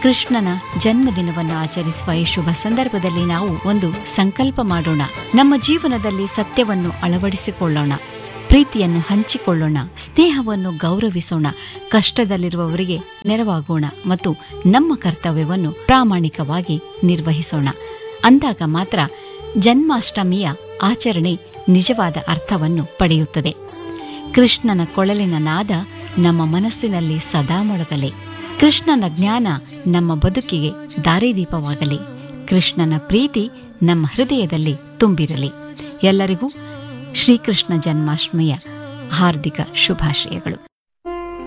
ಕೃಷ್ಣನ ಜನ್ಮದಿನವನ್ನು ಆಚರಿಸುವ ಈ ಶುಭ ಸಂದರ್ಭದಲ್ಲಿ ನಾವು ಒಂದು ಸಂಕಲ್ಪ ಮಾಡೋಣ ನಮ್ಮ ಜೀವನದಲ್ಲಿ ಸತ್ಯವನ್ನು ಅಳವಡಿಸಿಕೊಳ್ಳೋಣ ಪ್ರೀತಿಯನ್ನು ಹಂಚಿಕೊಳ್ಳೋಣ ಸ್ನೇಹವನ್ನು ಗೌರವಿಸೋಣ ಕಷ್ಟದಲ್ಲಿರುವವರಿಗೆ ನೆರವಾಗೋಣ ಮತ್ತು ನಮ್ಮ ಕರ್ತವ್ಯವನ್ನು ಪ್ರಾಮಾಣಿಕವಾಗಿ ನಿರ್ವಹಿಸೋಣ ಅಂದಾಗ ಮಾತ್ರ ಜನ್ಮಾಷ್ಟಮಿಯ ಆಚರಣೆ ನಿಜವಾದ ಅರ್ಥವನ್ನು ಪಡೆಯುತ್ತದೆ ಕೃಷ್ಣನ ಕೊಳಲಿನ ನಾದ ನಮ್ಮ ಮನಸ್ಸಿನಲ್ಲಿ ಸದಾ ಮೊಳಗಲಿ ಕೃಷ್ಣನ ಜ್ಞಾನ ನಮ್ಮ ಬದುಕಿಗೆ ದಾರಿದೀಪವಾಗಲಿ ಕೃಷ್ಣನ ಪ್ರೀತಿ ನಮ್ಮ ಹೃದಯದಲ್ಲಿ ತುಂಬಿರಲಿ ಎಲ್ಲರಿಗೂ ಶ್ರೀಕೃಷ್ಣ ಜನ್ಮಾಷ್ಟಮಿಯ ಹಾರ್ದಿಕ ಶುಭಾಶಯಗಳು